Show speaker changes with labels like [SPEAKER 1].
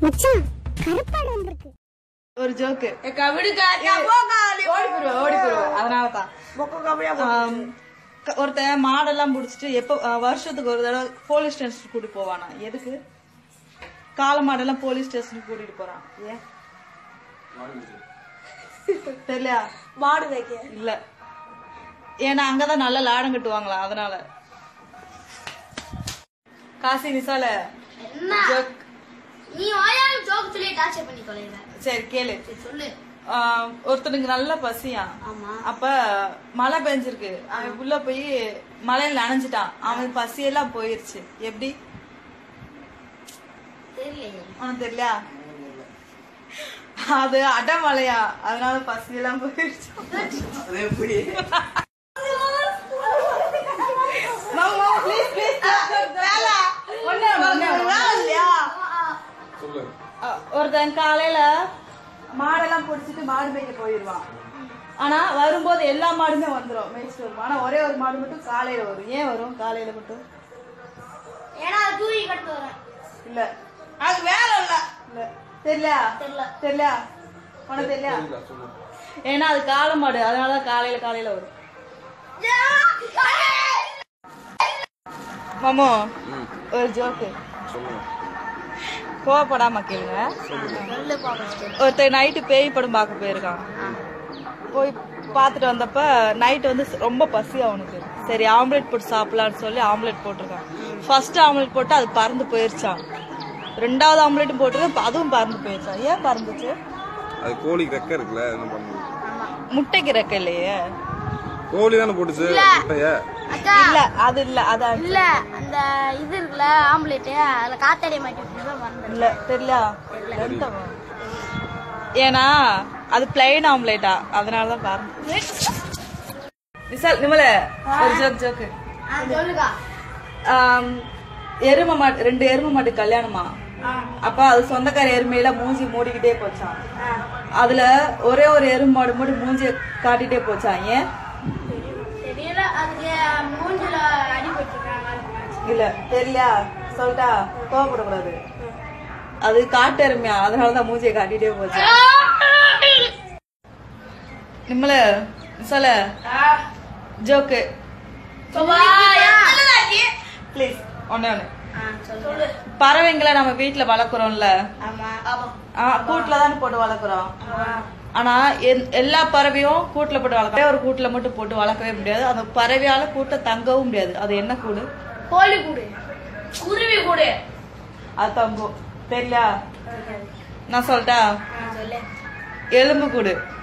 [SPEAKER 1] மச்சான் கருப்பாடு வந்திருக்கு
[SPEAKER 2] ஒரு ஜோக்கு
[SPEAKER 3] ஏக்கா விடுக்கா அக்கா போக்கா நீ
[SPEAKER 2] ஓடி போயிருவேன் ஓடி போயிருவேன் அதனால தான்
[SPEAKER 3] பொக்க கபடியா
[SPEAKER 2] ஆம், க- ஒருத்தன் மாடெல்லாம் முடிச்சிட்டு எப்போ ஆ, வருஷத்துக்கு ஒரு தடவை போலீஸ் ஸ்டேஷன் கூட்டிட்டு போவானா எதுக்கு காளை மாடெல்லாம் போலீஸ் ஸ்டேஷனுக்கு கூட்டிட்டு போறான் ஏன் தெரியல
[SPEAKER 3] மாடு வைக்க
[SPEAKER 2] இல்ல ஏன்னா அங்கதான் நல்ல லாடம் கட்டுவாங்களாம் அதனால காசி நிசால
[SPEAKER 4] என்ன
[SPEAKER 2] ஜோக்
[SPEAKER 4] நீ வாயால ஜோக் சொல்லி டார்ச்சர் பண்ணி தொலைற
[SPEAKER 2] சரி கேளு
[SPEAKER 4] சரி சொல்லு
[SPEAKER 2] ஆம், ஒருத்தனுக்கு நல்ல பசியா
[SPEAKER 4] ஆமா
[SPEAKER 2] அப்ப மழை பெஞ்சிருக்கு அவன் உள்ள போய் மழையில நனைஞ்சிட்டான் அவன் பசியெல்லாம் போயிருச்சு எப்படி
[SPEAKER 4] தெரியலையே
[SPEAKER 2] உனக்கு தெரியலையா அது அடமழையா அதனால பசியெல்லாம் போயிருச்சு
[SPEAKER 3] அது எப்படி
[SPEAKER 2] மாமா, please, please, வேலை. ஒண்ணே ஒண்ணு, ஒண்ணே ஒண்ணு.
[SPEAKER 3] வேலை இல்லையா
[SPEAKER 2] அஹ், ஒருத்தன் காலையில மாடெல்லாம் பிடிச்சிட்டு மாடு மேய்க்க போயிருவான் ஆனா வரும்போது எல்லா மாடுமே வந்துரும் மேய்ச்சிட்டு வரும் ஆனா ஒரே ஒரு மாடு மட்டும் காலையில வரும் ஏன் வரும் காலையில மட்டும்
[SPEAKER 4] ஏன்னா அது தூக்கி கட்டு வரேன்
[SPEAKER 2] இல்ல
[SPEAKER 3] அது வேலை இல்ல
[SPEAKER 2] இல்ல தெரியல
[SPEAKER 4] தெரியல
[SPEAKER 2] தெரியல உனக்கு தெரியல ஏன்னா அது காளை மாடு அதனாலதான் காலையில காலையில வரும் மாமோ ஒரு ஜோக்கு கோவப்படாம கேளுங்க
[SPEAKER 4] சொல்லு பாப்பா
[SPEAKER 2] ஒருத்தர் நைட்டு பேய் படம் பார்க்க போயிருக்கான் போய் பார்த்துட்டு வந்தப்ப நைட் வந்து ரொம்ப பசி அவனுக்கு சரி ஆம்லெட் போட்டு சாப்பிடலாம்னு சொல்லி ஆம்லெட் போட்டிருக்கான் ஃபர்ஸ்ட் ஆம்லெட் போட்டு அது பறந்து போயிருச்சான் ரெண்டாவது ஆம்லெட்டும் போட்டிருக்க அதுவும் பறந்து போயிருச்சான் ஏன் பறந்துச்சு
[SPEAKER 5] அது கோழிக்கு ரெக்க இருக்குல்ல என்ன பண்ணுது
[SPEAKER 2] முட்டைக்கு ரெக்க இல்லையே
[SPEAKER 5] கோழி தானே போட்டுச்சு முட்டைய
[SPEAKER 4] அக்கா
[SPEAKER 2] இல்ல அது இல்ல அதான்
[SPEAKER 4] இல்ல அந்த இது இருக்குல்ல ஆம்லெட் அதுல காத்தாடிய மாட்டி விட்டுதான் மறந்துடும்
[SPEAKER 2] இல்ல தெரியல ரெண்டும். ஏன்னா அது பிளைன் ஆம்லேட்டா அதனாலதான் பாருங்க விசால் நிமல ஒரு ஜோக் ஜோக்கு
[SPEAKER 4] சொல்லுக்கா
[SPEAKER 2] ஆம், எருமை மாடு ரெண்டு எருமை மாடு கல்யாணமா அப்ப அது சொந்தக்கார எருமையில மூஞ்சி மூடிக்கிட்டே போச்சான் அதுல ஒரே ஒரு எருமை மாடு மட்டும் மூஞ்சிய காட்டிட்டே போச்சான் ஏன்
[SPEAKER 4] தெரியல அதுக்கு மூஞ்சில அடிபட்டிருக்காங்க
[SPEAKER 2] இல்ல தெரியல சொல்லிட்டா கோவப்படக்கூடாது அது காட்டு எருமையா அதனாலதான் மூஞ்சிய காட்டிட்டே போச்சு நிம்மல சொல்ல ஜோக்கு ப்ளீஸ் ஒண்ணே ஒண்ணு
[SPEAKER 4] சொல்லு
[SPEAKER 2] பறவைங்களை நம்ம வீட்ல வளர்க்குறோம்ல
[SPEAKER 4] ஆமா
[SPEAKER 2] ஆ, கூட்டுல தானே போட்டு வளர்க்குறோம் ஆனா எல்- எல்லா பறவையும் கூட்டுல போட்டு வளர்க்க ஒரே ஒரு கூட்டுல மட்டும் போட்டு வளர்க்கவே முடியாது அந்த பறவையால கூட்ட தங்கவும் முடியாது அது என்ன கூடு
[SPEAKER 4] கோழி கூடு குருவி கூடு
[SPEAKER 2] அது தங்கும் தெரியல நான் சொல்லட்டா
[SPEAKER 4] சொல்லு
[SPEAKER 2] எலும்பு கூடு